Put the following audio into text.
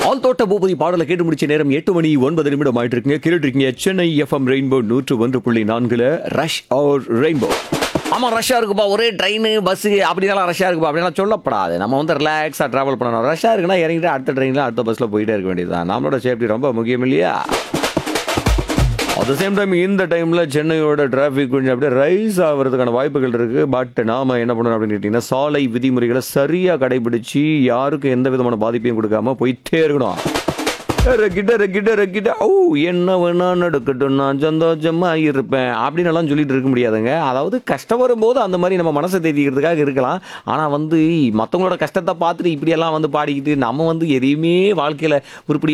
all தோட்ட பூபதி பாடலை கேட்டு முடிச்ச நேரம் எட்டு மணி ஒன்பது நிமிடம் ஆயிட்டு இருக்குங்க கேட்டுட்டு இருக்கீங்க சென்னை எஃப்எம் ரெயின்போ நூற்று ஒன்று புள்ளி நான்குல ரஷ் ஆர் ரெயின்போ ஆமா ரஷ்ஷா இருக்குப்பா ஒரே ட்ரெயின் பஸ் அப்படிலாம் ரஷ்ஷா இருக்குப்பா அப்படிலாம் சொல்லப்படாது நம்ம வந்து ரிலாக்ஸாக ட்ராவல் பண்ணணும் ரஷ்ஷா இருக்குன்னா இறங்கிட்டு அடுத்த ட்ரெயினில் அடுத்த பஸ்ஸில் போயிட்டே இருக்க வேண்டியதுதான் நம்மளோட சேஃப்டி ரொம்ப முக்கியம் இல்லையா அட் த சேம் டைம் இந்த டைமில் சென்னையோட டிராஃபிக் கொஞ்சம் அப்படியே ரைஸ் ஆகிறதுக்கான வாய்ப்புகள் இருக்குது பட் நாம் என்ன பண்ணணும் அப்படின்னு கேட்டிங்கன்னா சாலை விதிமுறைகளை சரியாக கடைபிடிச்சு யாருக்கும் எந்த விதமான பாதிப்பையும் கொடுக்காம போயிட்டே இருக்கணும் ரெக்கிட்ட ரெக்கிட்ட ரெக்கிட்ட ஓ என்ன வேணா நடக்கட்டும் நான் சந்தோஷமா இருப்பேன் அப்படின்னு எல்லாம் சொல்லிட்டு இருக்க முடியாதுங்க அதாவது கஷ்டம் வரும்போது அந்த மாதிரி நம்ம மனசை தேதிக்கிறதுக்காக இருக்கலாம் ஆனால் வந்து மற்றவங்களோட கஷ்டத்தை பார்த்துட்டு இப்படியெல்லாம் வந்து பாடிக்கிட்டு நம்ம வந்து எதையுமே வாழ்க்கையில் உருப்படி